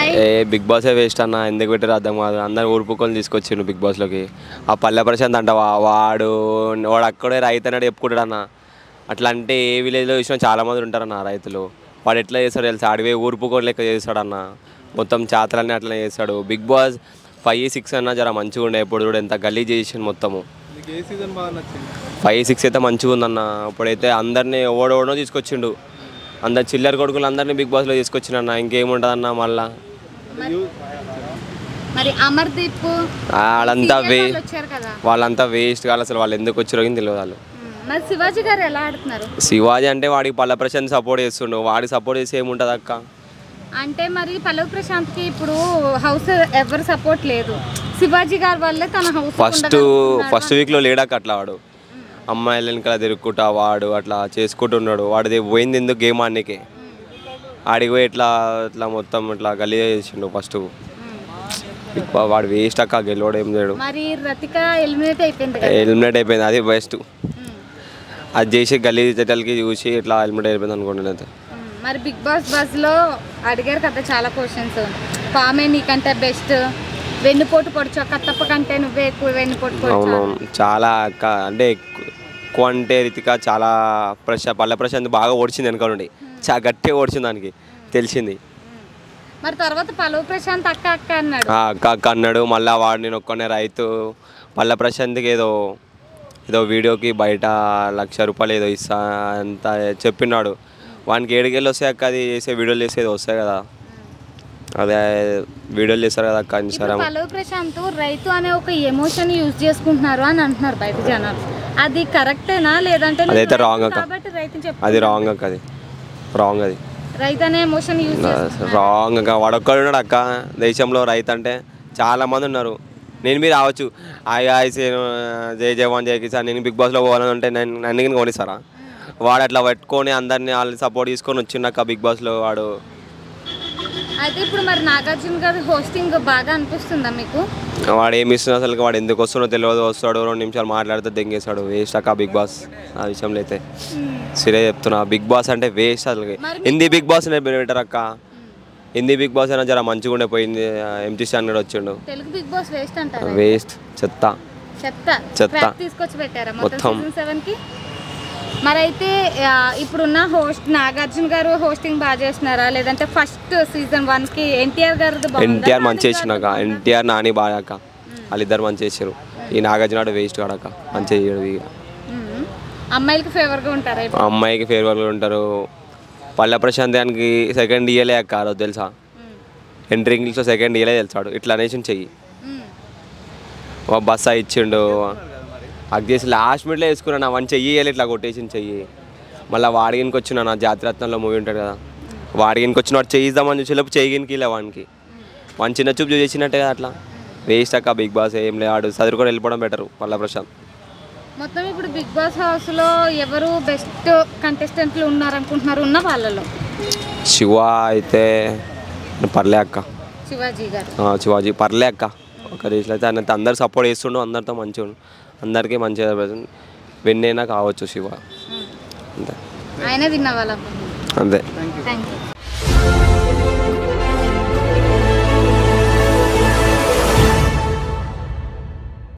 Hi ఏ big బాసే waste అన్న ఎందుకు పెట్టారు అర్థం కాదు అందరు ఊరుపుకొని తీసుకొచ్చిండు బిగ్ బాస్లోకి ఆ పల్లె ప్రశాంత్ అంట వా- వాడు వాడు అక్కడే రైతు అన్నాడు చెప్పుకుంటాడు అన్న అట్లా అంటే ఏ విలేజ్లో చూసినా చాలా మంది ఉంటారన్న రైతులు వాడు ఎట్లా చేస్తాడు తెలుసా అడివే ఊరుపుకొని లెక్క చేస్తాడన్న మొత్తం చాతలన్నీ అట్లనే చేస్తాడు బిగ్ బాస్ ఫైవ్ సిక్స్ అన్న జర మంచిగా ఉండే ఇప్పుడు చూడు ఎంత గల్లీ చేసిండు మొత్తము నీకు ఏ సీజన్ బాగా నచ్చింది ఫైవ్ సిక్స్ అయితే మంచిగా ఉందన్న ఇప్పుడైతే అందరినీ ఓడోడో తీసుకొచ్చిండు అందరు చిల్లర కొడుకులు అందరినీ బిగ్ బాస్లో తీసుకొచ్చిండన్న ఇంకేముంటుందన్న మళ్ళా మరి అమర్దీప్ వాళ్ళంతా వే సీరియల్ వాళ్ళు వచ్చారు కదా వాళ్ళంతా వేస్ట్ కాదు అసలు వాళ్ళు ఎందుకు వచ్చారో కానీ తెలియదు వాళ్ళు మ్మ్. మరి శివాజీ గారు ఎలా ఆడుతున్నారు శివాజీ అంటే వాడికి పల్ల ప్రశాంత్ సపోర్ట్ చేస్తుండు వాడికి సపోర్ట్ చేసి ఏముంటుంది అక్క అంటే మరి పల్లవి ప్రశాంత్కి ఇప్పుడు హౌస్ ఎవరు సపోర్ట్ లేదు శివాజీ గారి వల్లే తన హౌస్ ఫస్ట్ ఫస్ట్ వీక్లో లేడాక అట్లా వాడు అమ్మాయిల వెనకాల తిరుక్కుంటా వాడు అట్లా చేసుకుంటున్నాడు వాడిది పోయింది ఎందుకు గేమ్ ఆడనీకే ఆడికి పోయి ఇట్లా ఇట్లా మొత్తం ఇట్లా గల్లీ చేసిండు ఫస్ట్ వాడు వేస్ట్ అక్క గెలవడం ఏం చేయడు మరి రతిక ఎలిమినేట్ అయిపోయింది కదా ఎలిమినేట్ అయిపోయింది అది బెస్ట్ మ్మ్. అది చేసి గల్లీ చెట్టలకి చూసి ఇట్లా ఎలిమినేట్ అయిపోయింది అనుకుంటున్నాను అయితే మ్మ్. మరి బిగ్ బాస్ బస్ లో అడిగారు కదా చాలా క్వశ్చన్స్ పామే నీకంటే బెస్ట్ వెన్నుపోటు పొడిచో కట్టప్ప కంటే నువ్వే ఎక్కువ వెన్నుపోటు పొడిచో అవునవును చాలా క- అంటే ఎక్కు- ఎక్కువ అంటే రితిక చాలా ప్రశా పల్లె ప్రశాంత్ బాగా ఓడిచింది వెనక నుండి చాలా గట్టిగా ఓడిచింది దానికి తెలిసింది మరి తర్వాత పల్లవి ప్రశాంత్ అక్క అక్క అన్నాడు ఆ అక్క అక్క అన్నాడు మళ్ళీ వాడు నేను ఒక్కనే రైతు పల్లె ప్రశాంత్కి ఏదో ఏదో వీడియోకి బయట లక్ష రూపాయలు ఏదో ఇస్తా అంత చెప్పినాడు వానికి ఏడుకెళ్ళి వస్తాయి అక్క అది చేసే వీడియోలు చేసేది వస్తాయి కదా అదే వీడియోలు చేస్తారు కదా అక్క ఇప్పుడు ఇన్స్టాగ్రామ్ పల్లవి ప్రశాంత్ రైతు అనే ఒక ఎమోషన్ యూజ్ చేసుకుంటున్నారు అని అంటున్నారు బయట జనాలు అది కరెక్టేనా లేదంటే నేను అదైతే రైతు wrong అక్క. కాబట్టి రైతుని చెప్పు అది రాంగ్ అక్క అది రాంగ్ అది రైతు అనే ఎమోషన్ యూజ్ చేసుకుంటున్నారు రాంగ్ అక్క వాడొక్కడు ఉన్నాడు అక్క దేశంలో రైతు అంటే చాలా మంది ఉన్నారు నేను మీరు రావచ్చు హాయ్ హాయ్ సీను, జై జవాన్ జై కిసాన్ నేను బిగ్ బాస్లో పోవాలని అంటే నేను నన్ను కింద కొనిస్తారా వాడు అట్లా పెట్టుకొని అందరినీ వాళ్ళని సపోర్ట్ తీసుకొని వచ్చిండక్క బిగ్ బాస్లో వాడు అయితే ఇప్పుడు మరి నాగార్జున గారి హోస్టింగ్ బాగా అనిపిస్తుందా మీకు వాడు ఏమి ఇస్తున్నా అసలు వాడు ఎందుకు వస్తున్నో తెలియదు వస్తాడు రెండు నిమిషాలు మాట్లాడితే దెంగేస్తాడు వేస్ట్ అక్క బిగ్ బాస్ ఆ విషయంలో అయితే సరే చెప్తున్నా బిగ్ బాస్ అంటే వేస్ట్ అసలు మరి హిందీ బిగ్ బాస్ బెటర్ అక్క హిందీ బిగ్ బాస్ అయినా జర మంచిగా ఉండే పోయింది ఎంటీ స్టాండర్డ్ వచ్చిండు తెలుగు బిగ్ బాస్ వేస్ట్ అంటారా వేస్ట్ చెత్త చెత్త చెత్త. Scrap తీసుకొచ్చి పెట్టారా మొత్తం మొత్తం. సీజన్ సెవెన్ కి మరి అయితే ఆ, ఇప్పుడున్న హోస్ట్ నాగార్జున గారు హోస్టింగ్ బాగా చేస్తున్నారా లేదంటే ఫస్ట్ సీజన్ వన్ కి ఎన్టీఆర్ గారిది బాగుందా? ఎన్టీఆర్ మంచి నాని చేసిండక గారిది బాగుందా? ఎన్టీఆర్ నాని బాగా అక్క వాళ్ళిద్దరు మంచి చేసారు ఈ నాగార్జునాడు వేస్ట్ కాడక మంచిగా చేయడు ఇక మ్మ్. అమ్మాయిలకి ఫేవర్ గా ఉంటారా ఇప్పుడు? అమ్మాయికి ఫేర్వెల్ ఉంటారు పల్లె ప్రశాంత్ దానికి సెకండ్ ఇయలే అక్క ఆ రోజు తెలుసా మ్మ్. ఎంట్రీ ఇంగ్లీష్లో సెకండ్ ఇయలే తెలుసాడు ఇట్లా అనేసి చెయ్యి మ్మ్. ఓ బస్సా ఇచ్చిండు అది చేసి లాస్ట్ మినిట్లో వేసుకున్నాను అవన్నీ చెయ్యి ఇట్లా కొట్టేసి చెయ్యి మళ్ళీ వాడిగినికి వచ్చిన నా జాతిరత్నంలో మూవీ ఉంటాడు కదా వాడిగినికి వచ్చిన వాడు చేయిద్దామని చూసేలోపు చెయ్యినికి లే వానికి వాని చిన్న చూపు చేసినట్టే కదా అట్లా వేస్ట్ అక్క బిగ్ బాస్ ఏం లే ఆడు చదువుకొని వెళ్ళిపోవడం బెటర్ పల్ల ప్రశాంత్ మొత్తం ఇప్పుడు బిగ్ బాస్ హౌస్ లో ఎవరు బెస్ట్ కంటెస్టెంట్లు ఉన్నారనుకుంటున్నారు ఉన్న వాళ్ళలో శివ అయితే పర్లే అక్క శివాజీ గారు ఆ, శివాజీ పర్లే అక్క ఒక దేశంలో అయితే ఆయన అందరు సపోర్ట్ చేస్తుండు అందరితో మంచిగా ఉండు అందరికీ మంచిగా విన్ అయినా కావచ్చు శివ అంతే ఆయనే విన్న వాళ్ళ అంతే థ్యాంక్ యూ